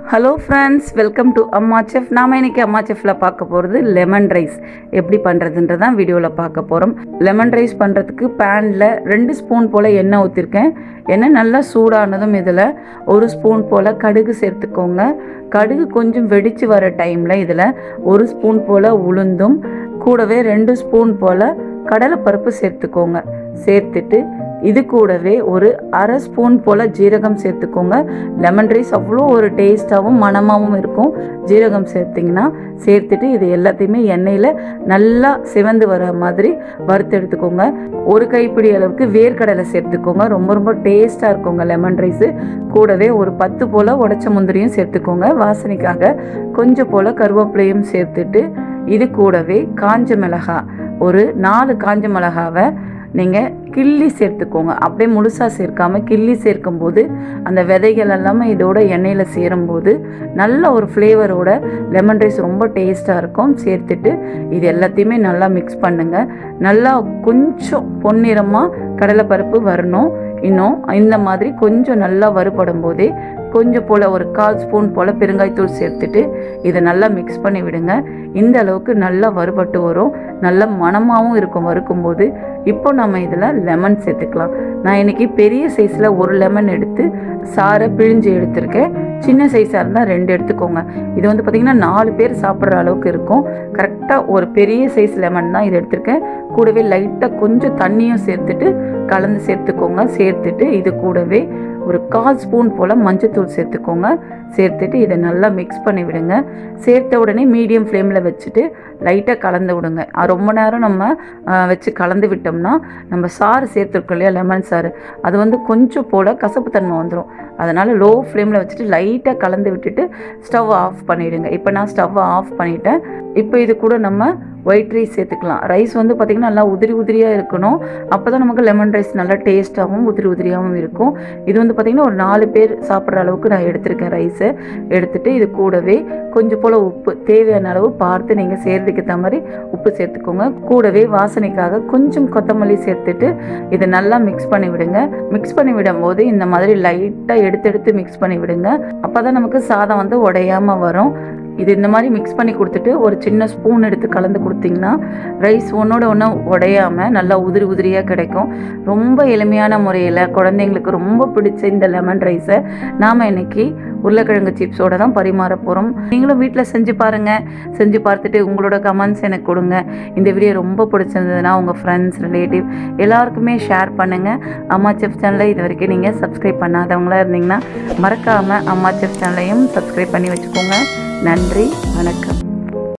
hello friends welcome to Amma chef நாம் இன்னைக்கு அம்மா செஃப்பில் பார்க்க போகிறது லெமன் ரைஸ் எப்படி பண்ணுறதுன்றதான் வீடியோவில் பார்க்க போகிறோம் லெமன் ரைஸ் பண்ணுறதுக்கு பேனில் ரெண்டு ஸ்பூன் போல் எண்ணெய் ஊற்றிருக்கேன் எண்ணெய் நல்லா சூடானதும் இதில் ஒரு ஸ்பூன் போல் கடுகு சேர்த்துக்கோங்க கடுகு கொஞ்சம் வெடித்து வர டைமில் இதில் ஒரு ஸ்பூன் போல் உளுந்தும் கூடவே ரெண்டு ஸ்பூன் போல் கடலைப்பருப்பு சேர்த்துக்கோங்க சேர்த்துட்டு இது கூடவே ஒரு அரை ஸ்பூன் போல் ஜீரகம் சேர்த்துக்கோங்க லெமன் ரைஸ் அவ்வளோ ஒரு டேஸ்ட்டாகவும் மணமாகவும் இருக்கும் ஜீரகம் சேர்த்திங்கன்னா சேர்த்துட்டு இது எல்லாத்தையுமே எண்ணெயில் நல்லா சிவந்து வர மாதிரி வறுத்து எடுத்துக்கோங்க ஒரு கைப்பிடி அளவுக்கு வேர்க்கடலை சேர்த்துக்கோங்க ரொம்ப ரொம்ப டேஸ்ட்டாக இருக்குங்க லெமன் ரைஸு கூடவே ஒரு பத்து போல் உடச்ச முந்திரியும் சேர்த்துக்கோங்க வாசனைக்காக கொஞ்சம் போல் கருவேப்பிலையும் சேர்த்துட்டு இது கூடவே காஞ்ச மிளகா ஒரு நாலு காஞ்ச மிளகாவை நீங்கள் கிள்ளி சேர்த்துக்கோங்க அப்படியே முழுசாக சேர்க்காம கிள்ளி சேர்க்கும்போது அந்த விதைகள் எல்லாமே இதோட எண்ணெயில் சேரும்போது நல்ல ஒரு ஃப்ளேவரோட லெமன் ரைஸ் ரொம்ப டேஸ்ட்டாக இருக்கும் சேர்த்துட்டு இது எல்லாத்தையுமே நல்லா மிக்ஸ் பண்ணுங்கள் நல்லா கொஞ்சம் பொன்னிறமாக கடலைப்பருப்பு வரணும் இன்னும் இந்த மாதிரி கொஞ்சம் நல்லா வறுபடும் போதே கொஞ்சம் போல் ஒரு கால் ஸ்பூன் போல் பெருங்காயத்தூள் சேர்த்துட்டு இதை நல்லா மிக்ஸ் பண்ணி விடுங்க இந்த அளவுக்கு நல்லா வறுபட்டு வரும் நல்ல மணமாகவும் இருக்கும் வறுக்கும்போது இப்போ நம்ம இதில் லெமன் சேர்த்துக்கலாம் நான் இன்னைக்கு பெரிய சைஸில் ஒரு லெமன் எடுத்து சாரை பிழிஞ்சு எடுத்திருக்கேன் சின்ன சைஸாக இருந்தால் ரெண்டு எடுத்துக்கோங்க இது வந்து பார்த்திங்கன்னா நாலு பேர் சாப்பிட்ற அளவுக்கு இருக்கும் கரெக்டாக ஒரு பெரிய சைஸ் லெமன் தான் இது எடுத்திருக்கேன் கூடவே லைட்டாக கொஞ்சம் தண்ணியும் சேர்த்துட்டு கலந்து சேர்த்துக்கோங்க சேர்த்துட்டு இது கூடவே ஒரு கால் ஸ்பூன் போல் மஞ்சத்தூள் சேர்த்துக்கோங்க சேர்த்துட்டு இதை நல்லா மிக்ஸ் பண்ணி விடுங்க சேர்த்த உடனே மீடியம் ஃப்ளேமில் வச்சுட்டு லைட்டாக கலந்து விடுங்க அது ரொம்ப நேரம் நம்ம ஆஹ், வச்சு கலந்து விட்டோம்னா நம்ம சாறு சேர்த்துருக்கோம் இல்லையா லெமன் சாறு அது வந்து கொஞ்சம் போல் கசப்பு தன்மை வந்துடும் அதனால் லோ ஃப்ளேமில் வச்சுட்டு லைட்டாக கலந்து விட்டுட்டு ஸ்டவ் ஆஃப் பண்ணிவிடுங்க இப்போ நான் ஸ்டவ்வை ஆஃப் பண்ணிட்டேன் இப்போ இது கூட நம்ம ஒயிட் ரைஸ் சேர்த்துக்கலாம் ரைஸ் வந்து பார்த்திங்கன்னா நல்லா உதிரி உதிரியாக இருக்கணும் அப்போ தான் நமக்கு லெமன் ரைஸ் நல்லா டேஸ்ட்டாகவும் உதிரி உதிரியாகவும் இருக்கும் இது வந்து பார்த்திங்கன்னா ஒரு நாலு பேர் சாப்பிட்ற அளவுக்கு நான் எடுத்திருக்கேன் ரைஸை எடுத்துட்டு இது கூடவே கொஞ்சம் போல் உப்பு தேவையான அளவு பார்த்து நீங்கள் செய்கிறதுக்கு ஏற்ற மாதிரி உப்பு சேர்த்துக்கோங்க கூடவே வாசனைக்காக கொஞ்சம் கொத்தமல்லி சேர்த்துட்டு இதை நல்லா மிக்ஸ் பண்ணி விடுங்க மிக்ஸ் பண்ணி விடும்போது இந்த மாதிரி லைட்டாக எடுத்து எடுத்து மிக்ஸ் பண்ணி விடுங்க அப்போ தான் நமக்கு சாதம் வந்து உடையாமல் வரும் இது இந்த மாதிரி மிக்ஸ் பண்ணி கொடுத்துட்டு ஒரு சின்ன ஸ்பூன் எடுத்து கலந்து கொடுத்தீங்கன்னா ரைஸ் ஒன்றோட ஒன்று உடையாமல் நல்லா உதிரி உதிரியாக கிடைக்கும் ரொம்ப எளிமையான முறையில் குழந்தைங்களுக்கு ரொம்ப பிடிச்ச இந்த லெமன் ரைஸை நாம் இன்னைக்கு உருளைக்கிழங்கு சிப்ஸோட தான் பரிமாற போகிறோம் நீங்களும் வீட்டில் செஞ்சு பாருங்கள் செஞ்சு பார்த்துட்டு உங்களோட கமெண்ட்ஸ் எனக்கு கொடுங்க இந்த வீடியோ ரொம்ப பிடிச்சிருந்ததுன்னா உங்கள் ஃப்ரெண்ட்ஸ் ரிலேட்டிவ் எல்லாருக்குமே ஷேர் பண்ணுங்கள் அம்மா செஃப் சேனலை இது வரைக்கும் நீங்கள் சப்ஸ்கிரைப் பண்ணாதவங்களா இருந்தீங்கன்னா மறக்காமல் அம்மா செஃப் சேனலையும் சப்ஸ்கிரைப் பண்ணி வச்சுக்கோங்க நன்றி வணக்கம்